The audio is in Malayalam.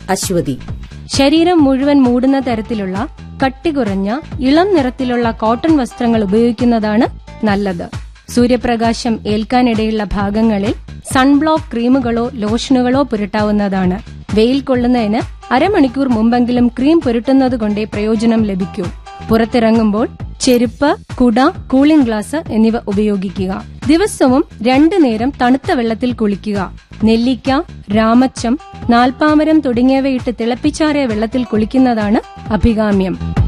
അശ്വതി ശരീരം മുഴുവൻ മൂടുന്ന തരത്തിലുള്ള കട്ടി കുറഞ്ഞ ഇളം നിറത്തിലുള്ള കോട്ടൺ വസ്ത്രങ്ങൾ ഉപയോഗിക്കുന്നതാണ് നല്ലത് സൂര്യപ്രകാശം ഏൽക്കാനിടയുള്ള ഭാഗങ്ങളിൽ സൺബ്ലോക്ക് ക്രീമുകളോ ലോഷനുകളോ പുരട്ടാവുന്നതാണ് വെയിൽ കൊള്ളുന്നതിന് അരമണിക്കൂർ മുമ്പെങ്കിലും ക്രീം പുരട്ടുന്നത് കൊണ്ടേ പ്രയോജനം ലഭിക്കൂ പുറത്തിറങ്ങുമ്പോൾ ചെരുപ്പ് കുട കൂളിംഗ് ഗ്ലാസ് എന്നിവ ഉപയോഗിക്കുക ദിവസവും രണ്ടു നേരം തണുത്ത വെള്ളത്തിൽ കുളിക്കുക നെല്ലിക്ക രാമച്ചം നാൽപ്പാമരം തുടങ്ങിയവയിട്ട് തിളപ്പിച്ചാറിയ വെള്ളത്തിൽ കുളിക്കുന്നതാണ് അഭികാമ്യം